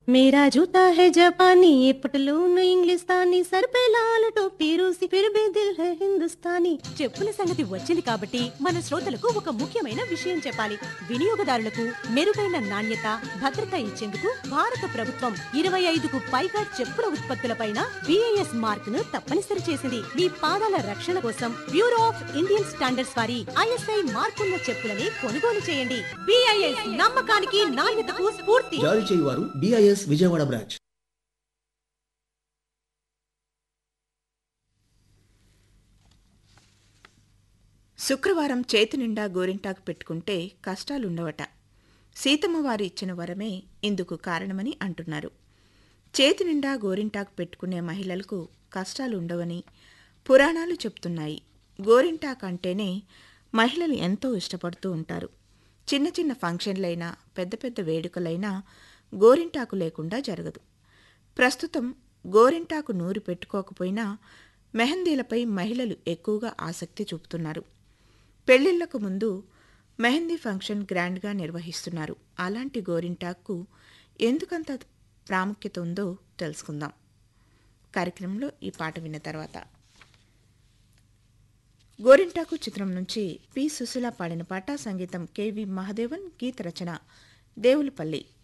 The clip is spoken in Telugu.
मेरा जूता है जापानी ये पटलून इंग्लिस्तानी सर पे लाल टोपी रूसी फिर भी दिल है हिंदुस्तानी చెప్పుల సంగతి వచ్చింది కాబట్టి మన శ్రోతలకు ఒక ముఖ్యమైన విషయం చెప్పాలి వినియోగదారులకు మెరుగైన నాణ్యత భద్రత ఇచ్చేందుకు భారత ప్రభుత్వం ఇరవై ఐదుకు పైగా చెప్పుల ఉత్పత్తులపైన బిఐఎస్ మార్క్ ను తప్పనిసరి చేసింది మీ పాదాల రక్షణ కోసం బ్యూరో ఆఫ్ ఇండియన్ స్టాండర్డ్స్ వారి ఐఎస్ఐ మార్కున్న చెప్పులని కొనుగోలు చేయండి బిఐఎస్ నమ్మకానికి నాణ్యతకు స్ఫూర్తి జారీ చేయువారు డిఐఎస్ విజయవాడ బ్రాంచ్ శుక్రవారం చేతి నిండా గోరింటాకు పెట్టుకుంటే కష్టాలుండవట సీతమ్మ వారు ఇచ్చిన వరమే ఇందుకు కారణమని అంటున్నారు చేతి నిండా గోరింటాకు పెట్టుకునే మహిళలకు కష్టాలు ఉండవని పురాణాలు చెప్తున్నాయి గోరింటాకు అంటేనే మహిళలు ఎంతో ఇష్టపడుతూ ఉంటారు చిన్న చిన్న ఫంక్షన్లైనా పెద్ద పెద్ద వేడుకలైనా గోరింటాకు లేకుండా జరగదు ప్రస్తుతం గోరింటాకు నూరి పెట్టుకోకపోయినా మెహందీలపై మహిళలు ఎక్కువగా ఆసక్తి చూపుతున్నారు పెళ్లిళ్లకు ముందు మెహందీ ఫంక్షన్ గ్రాండ్గా నిర్వహిస్తున్నారు అలాంటి గోరింటాకు ఎందుకంత ప్రాముఖ్యత ఉందో తెలుసుకుందాం కార్యక్రమంలో ఈ పాట విన్న తర్వాత గోరింటాకు చిత్రం నుంచి పి సుశీల పాడిన పాట సంగీతం కెవి మహదేవన్ గీత రచన దేవులపల్లి